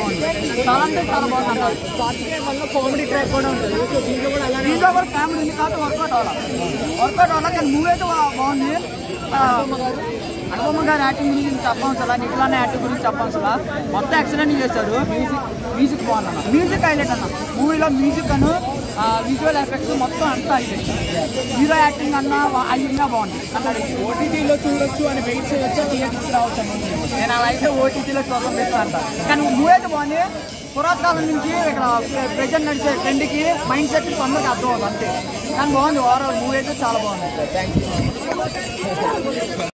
బాగుంది చాలా అంటే చాలా బాగుంది అన్నారు వల్ల కామెడీ ట్రాక్ కూడా ఉంటుంది సో దీంట్లో కూడా అలానే దీంట్లో కూడా ఫ్యామిలీ ఉంది కాబట్టి వర్కౌట్ అవ్వాలి వర్కౌట్ అవ్వాలి కానీ మూవీ అయితే బా- బాగుంది ఆ, అనుపమ గారి యాక్టింగ్ గురించి చెప్పాల్సలా నిఖిలాన్న యాక్టింగ్ గురించి చెప్పాల్సలా మొత్తం ఎక్సలెంట్ చేశారు మ్యూజిక్ మ్యూజిక్ బాగుంది అన్న మ్యూజిక్ హైలైట్ అన్న మూవీలో మ్యూజిక్ అను విజువల్ ఎఫెక్ట్స్ మొత్తం అంతా హైలైట్ హీరో యాక్టింగ్ అన్న అయ్యింగా బాగుంది అన్నాడు ఓటీటీలో చూడొచ్చు అని వెయిట్ చేయొచ్చా థియేటర్స్ రావచ్చు నేను అలా అయితే ఓటీటీలో చూడడం బెస్ట్ అంట కానీ మూవీ అయితే బాగుంది పురాతకాలం నుంచి ఇక్కడ ప్రజెంట్ నడిచే ట్రెండ్కి మైండ్ సెట్ తొందరగా అర్థం అవుతుంది అంతే కానీ బాగుంది ఓవరాల్ మూవీ అయితే చాలా బాగుంది థ్యాంక్ యూ